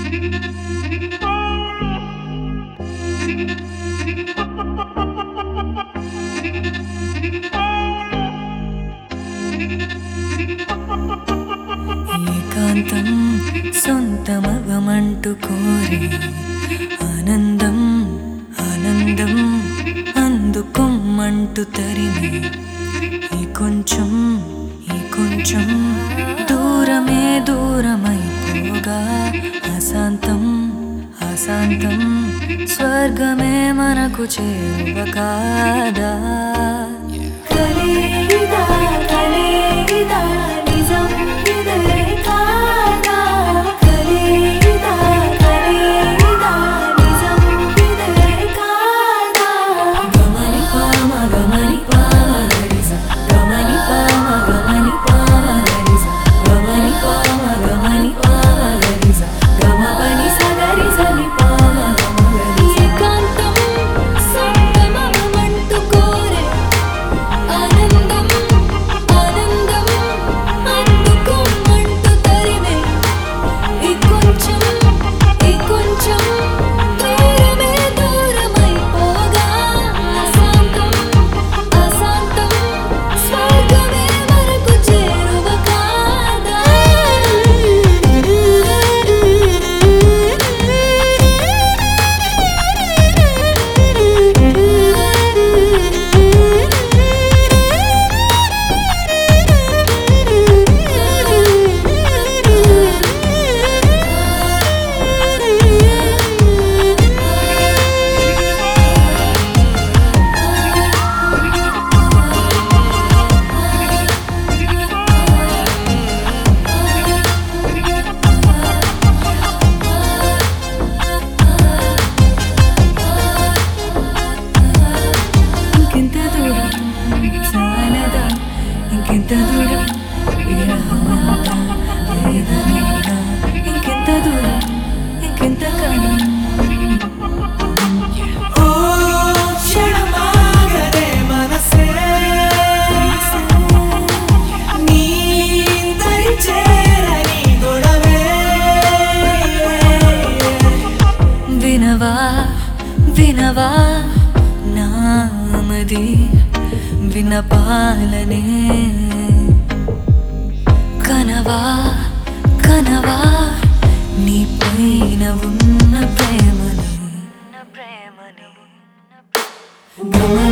ఏకాంతం సొంతమగమంటూ కోరి ఆనందం ఆనందం అందుకోమంటూ తరిమి ఈ కొంచెం ఈ కొంచెం దూరమే దూరమైపోగా అశాంతం అశాంతం స్వర్గమే మనకు చేరువ కాదా కలిదా కలిదా నిజం ఇదే కాదా కలిదా కలిదా నిజం ఇదే కాదా గమని పామ గమని పామ గరిజ గమని పామ గమని పామ గరిజ గమని పామ గమని పామ గరిజ గమపని సగరిజ ని పామ గమ గరిజ ఏకాంతం సొంతమగమంటూ కోరే ఆనందం ఆనందం అందుకోమంటూ తరిమే ఈ కొంచెం ఈ కొంచెం దూరమే దూరమైపోగా అశాంతం అశాంతం స్వర్గమే మనకు చేరువ కాదా ఇంకెంత దూరం చాలదా ఇంకెంత దూరం విరహమంతా వేదనేగా ఇంకెంత దూరం ఇంకెంత కాలం ఓ క్షణమాగదే మనసే నీ దరి చేరని గొడవే వినవా వినవా నామది వినపాలనే కనవా కనవా నీ పైన ఉన్న ప్రేమని గమ